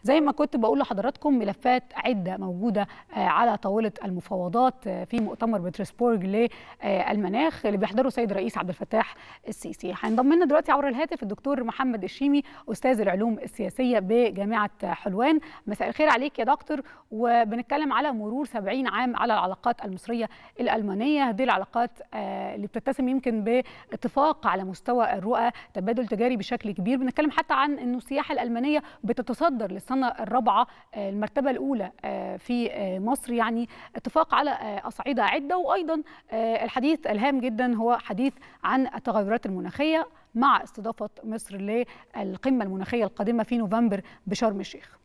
زي ما كنت بقول لحضراتكم ملفات عده موجوده على طاوله المفاوضات في مؤتمر بترسبورج للمناخ اللي بيحضره سيد الرئيس عبد الفتاح السيسي هينضم لنا دلوقتي عبر الهاتف الدكتور محمد الشيمي استاذ العلوم السياسيه بجامعه حلوان مساء الخير عليك يا دكتور وبنتكلم على مرور 70 عام على العلاقات المصريه الالمانيه هذه العلاقات اللي بتتسم يمكن باتفاق على مستوى الرؤى تبادل تجاري بشكل كبير بنتكلم حتى عن انه السياحه الالمانيه بتتصدر للسنه الرابعه المرتبه الاولى في مصر يعني اتفاق على اصعده عده وايضا الحديث الهام جدا هو حديث عن التغيرات المناخيه مع استضافه مصر للقمه المناخيه القادمه في نوفمبر بشرم الشيخ.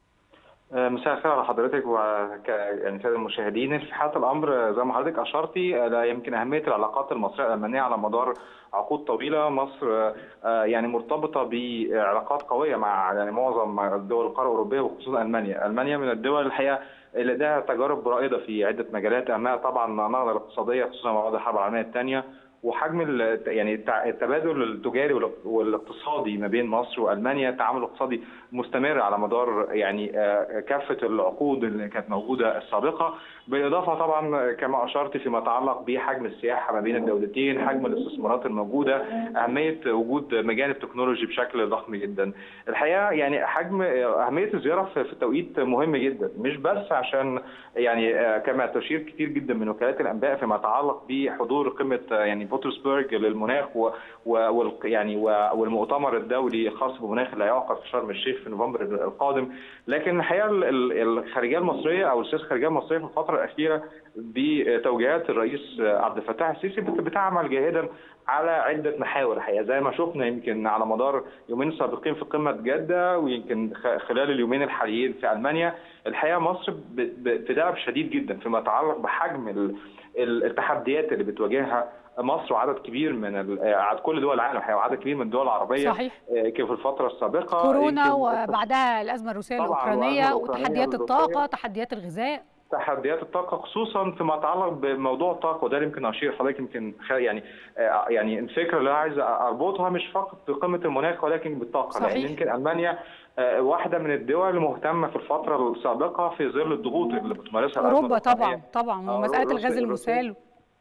مساء الخير على حضرتك وك يعني ساده المشاهدين في حاله الامر زي ما حضرتك اشرتي لا يمكن اهميه العلاقات المصريه الالمانيه على مدار عقود طويله مصر يعني مرتبطه بعلاقات قويه مع يعني معظم الدول القاره الاوروبيه وخصوصا المانيا، المانيا من الدول الحقيقه اللي لديها تجارب رائده في عده مجالات اهمها طبعا النهضه الاقتصاديه خصوصا بعد الحرب العالميه الثانيه وحجم يعني التبادل التجاري والاقتصادي ما بين مصر والمانيا تعامل اقتصادي مستمر على مدار يعني كافه العقود اللي كانت موجوده السابقه بالاضافه طبعا كما اشرت فيما يتعلق بحجم السياحه ما بين الدولتين حجم الاستثمارات الموجوده اهميه وجود مجانب تكنولوجي بشكل ضخم جدا الحقيقه يعني حجم اهميه الزياره في توقيت مهم جدا مش بس عشان يعني كما تشير كتير جدا من وكالات الانباء فيما يتعلق بحضور قمه يعني بوترسبرج للمناخ و, و يعني والمؤتمر الدولي الخاص بالمناخ اللي هيعقد في شرم الشيخ في نوفمبر القادم لكن الحقيقه الخارجيه المصريه او السياسه الخارجيه المصريه في الفتره الاخيره بتوجيهات الرئيس عبد الفتاح السيسي بتعمل جاهدا على عده محاور الحقيقه زي ما شفنا يمكن على مدار يومين سابقين في قمه جده ويمكن خلال اليومين الحاليين في المانيا الحقيقه مصر في دعم شديد جدا فيما يتعلق بحجم التحديات اللي بتواجهها مصر وعدد كبير من عدد كل دول العالم الحقيقه وعدد كبير من الدول العربيه صحيح كيف في الفتره السابقه كورونا وبعدها الازمه الروسيه الاوكرانيه وتحديات الطاقه تحديات الغذاء تحديات الطاقه خصوصا فيما يتعلق بموضوع الطاقه وده يمكن اشير حضرتك يمكن يعني يعني الفكره اللي عايز اربطها مش فقط بقمه المناخ ولكن بالطاقه صحيح. لان يمكن المانيا واحده من الدول المهتمه في الفتره السابقه في ظل الضغوط اللي بتمارسها اوروبا طبعا طبعا ومساله الغاز المسال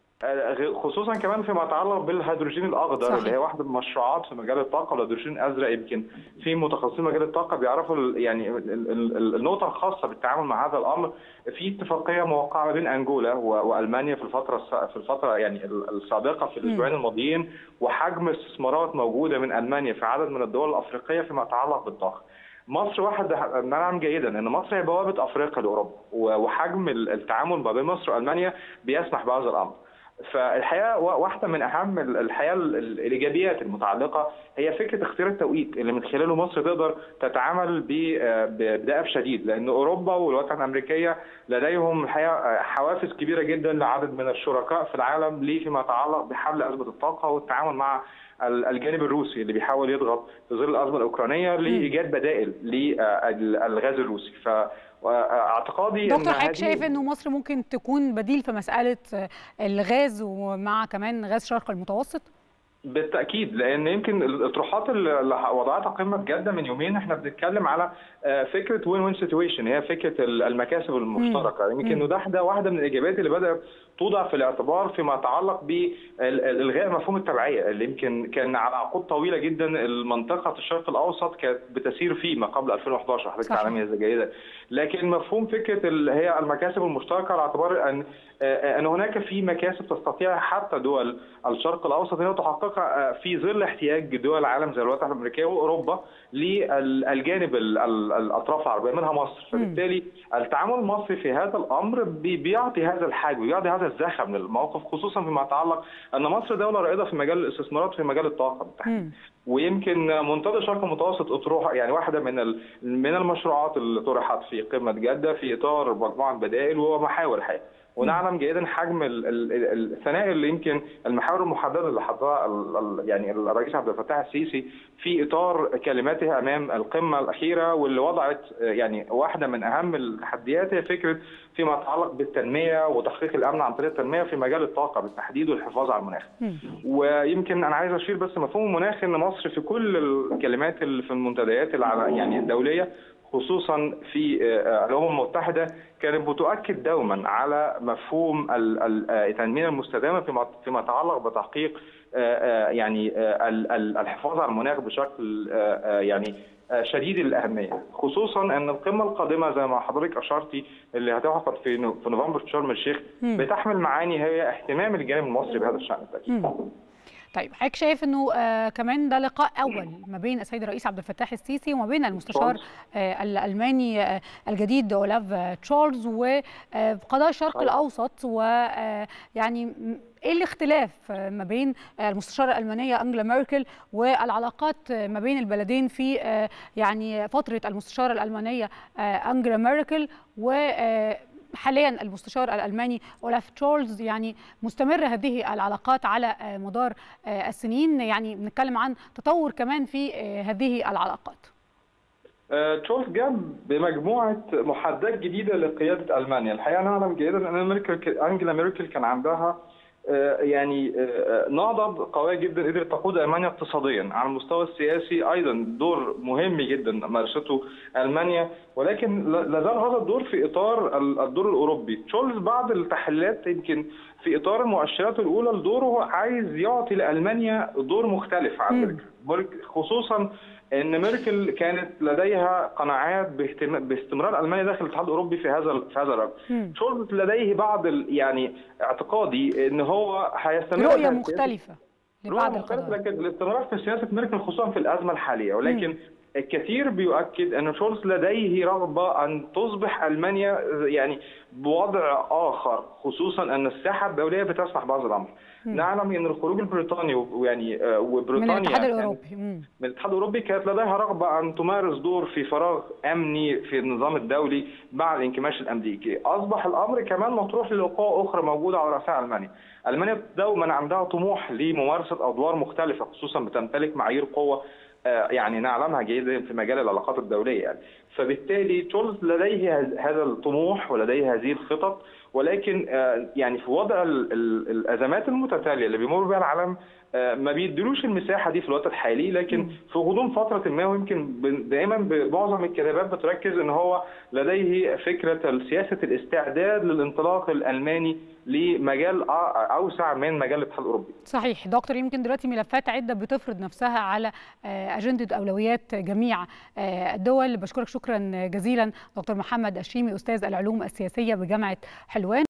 خصوصا كمان فيما يتعلق بالهيدروجين الاخضر صحيح. اللي هي واحده من المشروعات في مجال الطاقه والهيدروجين الازرق يمكن في متخصصين مجال الطاقه بيعرفوا يعني النقطه الخاصه بالتعامل مع هذا الامر في اتفاقيه موقعه ما بين انجولا والمانيا في الفتره في الفتره يعني السابقه في الاسبوعين الماضيين وحجم استثمارات موجوده من المانيا في عدد من الدول الافريقيه فيما يتعلق بالطاقه. مصر واحد نعلم جيدا ان مصر هي بوابه افريقيا لاوروبا وحجم التعامل ما بين مصر والمانيا بيسمح بهذا الامر. فالحقيقه واحده من اهم الحقيقه الايجابيات المتعلقه هي فكره اختيار التوقيت اللي من خلاله مصر تقدر تتعامل بدأب شديد لان اوروبا والولايات الامريكيه لديهم الحقيقه حوافز كبيره جدا لعدد من الشركاء في العالم ليه فيما يتعلق بحل ازمه الطاقه والتعامل مع الجانب الروسي اللي بيحاول يضغط في ظل الازمه الاوكرانيه لايجاد بدائل للغاز الروسي ف اعتقادي دكتور حضرتك شايف انه مصر ممكن تكون بديل في مساله الغاز ومع كمان غاز شرق المتوسط؟ بالتاكيد لان يمكن الاطروحات اللي وضعتها قمه جده من يومين احنا بنتكلم على فكره وين وين سيتويشن هي فكره المكاسب المشتركه يمكن ده ده واحده من الاجابات اللي بدات توضع في الاعتبار فيما يتعلق بالغاء مفهوم التبعيه اللي يمكن كان على عقود طويله جدا المنطقه الشرق الاوسط كانت بتسير فيه ما قبل 2011 حضرتك تعلمي هذا جيدا لكن مفهوم فكره اللي هي المكاسب المشتركه على اعتبار ان ان هناك في مكاسب تستطيع حتى دول الشرق الاوسط ان تحققها في ظل احتياج دول العالم زي الولايات الامريكيه واوروبا للجانب الاطراف العربيه منها مصر فبالتالي التعامل المصري في هذا الامر بيعطي هذا الحجم بيعطي هذا الزخم للموقف خصوصا فيما يتعلق ان مصر دوله رائده في مجال الاستثمارات في مجال الطاقه بالتحديد ويمكن منتدى الشرق المتوسط اطروحه يعني واحده من من المشروعات اللي طرحت في قمه جده في اطار مجموعه بدائل ومحاور الحقيقه ونعلم جيدا حجم الثناء اللي يمكن المحاور المحدده اللي حطها يعني الرئيس عبد الفتاح السيسي في اطار كلماته امام القمه الاخيره واللي وضعت يعني واحده من اهم التحديات هي فكره فيما يتعلق بالتنميه وتحقيق الامن عن طريق التنميه في مجال الطاقه بالتحديد والحفاظ على المناخ. ويمكن انا عايز اشير بس مفهوم المناخ ان مصر في كل الكلمات اللي في المنتديات يعني الدوليه خصوصا في الامم المتحده كانت بتؤكد دوما على مفهوم التنميه المستدامه فيما يتعلق بتحقيق يعني الحفاظ على المناخ بشكل يعني شديد الاهميه خصوصا ان القمه القادمه زي ما حضرتك اشرتي اللي هتعقد في في نوفمبر في شرم الشيخ بتحمل معاني هي اهتمام الجانب المصري بهذا الشان بالتاكيد طيب حضرتك شايف انه آه كمان ده لقاء اول ما بين السيد الرئيس عبد الفتاح السيسي وما بين المستشار آه الالماني آه الجديد اولاف تشارلز وقضاء الشرق الاوسط ويعني ايه الاختلاف ما بين المستشاره الالمانيه انجلا ميركل والعلاقات ما بين البلدين في يعني فتره المستشاره الالمانيه انجلا ميركل و حاليا المستشار الالماني اولاف تشارلز يعني مستمره هذه العلاقات على مدار السنين يعني بنتكلم عن تطور كمان في هذه العلاقات تشارلز جاب بمجموعه محادثات جديده لقياده المانيا الحقيقه نعلم جيدا ان ميركل انجلا ميركل كان عندها يعني نهضه قويه جدا قدرت تقود المانيا اقتصاديا على المستوى السياسي ايضا دور مهم جدا مارسته المانيا ولكن لا زال هذا الدور في اطار الدور الاوروبي تشارلز بعد التحليلات يمكن في اطار المؤشرات الاولى لدوره عايز يعطي لالمانيا دور مختلف عن ميركل خصوصا ان ميركل كانت لديها قناعات باستمرار المانيا داخل الاتحاد الاوروبي في هذا في هذا الرجل شولز لديه بعض يعني اعتقادي ان هو هيستمر رؤيه مختلفه لبعض مختلفه لكن الاستمرار في سياسه ميركل خصوصا في الازمه الحاليه ولكن م. الكثير بيؤكد ان شولز لديه رغبه ان تصبح المانيا يعني بوضع اخر خصوصا ان الساحه الدوليه بتسمح بهذا الامر. مم. نعلم ان الخروج البريطاني ويعني وبريطانيا من الاتحاد الاوروبي من الاتحاد الاوروبي كانت لديها رغبه ان تمارس دور في فراغ امني في النظام الدولي بعد الانكماش الامريكي، اصبح الامر كمان مطروح لقوى اخرى موجوده على راسها المانيا. المانيا دوما عندها طموح لممارسه ادوار مختلفه خصوصا بتمتلك معايير قوه يعني نعلمها جيدا في مجال العلاقات الدوليه يعني فبالتالي تشارلز لديه هذا الطموح ولديه هذه الخطط ولكن يعني في وضع الازمات المتتاليه اللي بيمر بها العالم ما بيدلوش المساحه دي في الوقت الحالي لكن في غضون فتره ما ويمكن دائما معظم الكتابات بتركز ان هو لديه فكره سياسه الاستعداد للانطلاق الالماني لمجال اوسع من مجال الاتحاد الاوروبي. صحيح دكتور يمكن دلوقتي ملفات عده بتفرض نفسها على اجنده اولويات جميع الدول بشكرك شكرا جزيلا دكتور محمد الشيمي استاذ العلوم السياسيه بجامعه حلوان